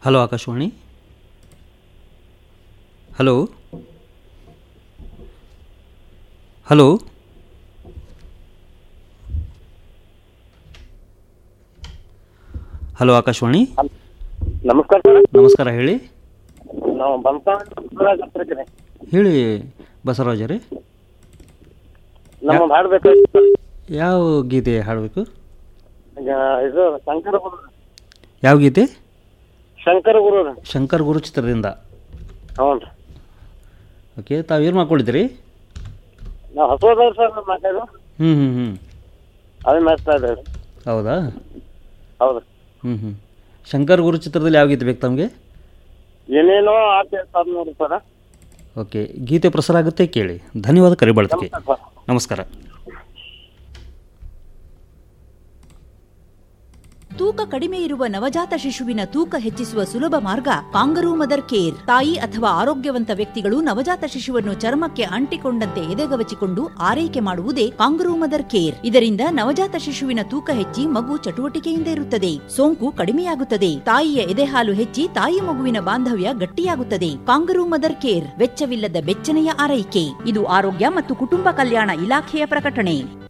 hello Akashavani hello hello hello Akashavani ನಮಸ್ಕಾರ sir ನಮಸ್ಕಾರ ಹೇಳಿ ನಾವು ಬಂತ ಹೇಳಿ ಬಸವರಾಜರೇ ನಮ್ಮ ಹಾಡ್ಬೇಕಾಯ್ತು ಯಾವ ಗೀತೆ ಹಾಡಬೇಕು ಈಗ ಇದು ಶಂಕರ ಗುರು ಯಾವ ಗೀತೆ ಶಂಕರ ಗುರು ಶಂಕರ್ ಗುರು ಚಿತ್ರದಿಂದ ಹ್ಞೂ ರೀ ಓಕೆ ತಾವೇನು ಮಾಡ್ಕೊಂಡಿದ್ದೀರಿ ನಾವು ಹಸುವದವ್ರು ಸರ್ ಮಾತಾಡು ಹ್ಞೂ ಹ್ಞೂ ಹ್ಞೂ ಅದೇ ಮಾಡ್ತಾ ಇದ್ದೇವೆ ಹೌದಾ ಹೌದು ಹ್ಞೂ ಹ್ಞೂ ಶಂಕರ್ ಗುರು ಚಿತ್ರದಲ್ಲಿ ಯಾವ ಗೀತೆ ಬೇಕು ತಮಗೆ ಏನೇನೋ ಆಗ್ತದೆ ಸರ್ ನೋಡಿ ಸರ್ ಓಕೆ ಗೀತೆ ಪ್ರಸಾರ ಆಗುತ್ತೆ ಕೇಳಿ ಧನ್ಯವಾದ ಕರೆ ಬಳಕೆ ನಮಸ್ಕಾರ ಸರ್ ನಮಸ್ಕಾರ ತೂಕ ಕಡಿಮೆ ಇರುವ ನವಜಾತ ಶಿಶುವಿನ ತೂಕ ಹೆಚ್ಚಿಸುವ ಸುಲಭ ಮಾರ್ಗ ಕಾಂಗರೂ ಮದರ್ ಕೇರ್ ತಾಯಿ ಅಥವಾ ಆರೋಗ್ಯವಂತ ವ್ಯಕ್ತಿಗಳು ನವಜಾತ ಶಿಶುವನ್ನು ಚರ್ಮಕ್ಕೆ ಅಂಟಿಕೊಂಡಂತೆ ಎದೆಗವಚಿಕೊಂಡು ಆರೈಕೆ ಮಾಡುವುದೇ ಕಾಂಗರೂ ಮದರ್ ಕೇರ್ ಇದರಿಂದ ನವಜಾತ ಶಿಶುವಿನ ತೂಕ ಹೆಚ್ಚಿ ಮಗು ಚಟುವಟಿಕೆಯಿಂದ ಇರುತ್ತದೆ ಸೋಂಕು ಕಡಿಮೆಯಾಗುತ್ತದೆ ತಾಯಿಯ ಎದೆಹಾಲು ಹೆಚ್ಚಿ ತಾಯಿ ಮಗುವಿನ ಬಾಂಧವ್ಯ ಗಟ್ಟಿಯಾಗುತ್ತದೆ ಕಾಂಗರೂ ಮದರ್ ಕೇರ್ ವೆಚ್ಚವಿಲ್ಲದ ಬೆಚ್ಚನೆಯ ಆರೈಕೆ ಇದು ಆರೋಗ್ಯ ಮತ್ತು ಕುಟುಂಬ ಕಲ್ಯಾಣ ಇಲಾಖೆಯ ಪ್ರಕಟಣೆ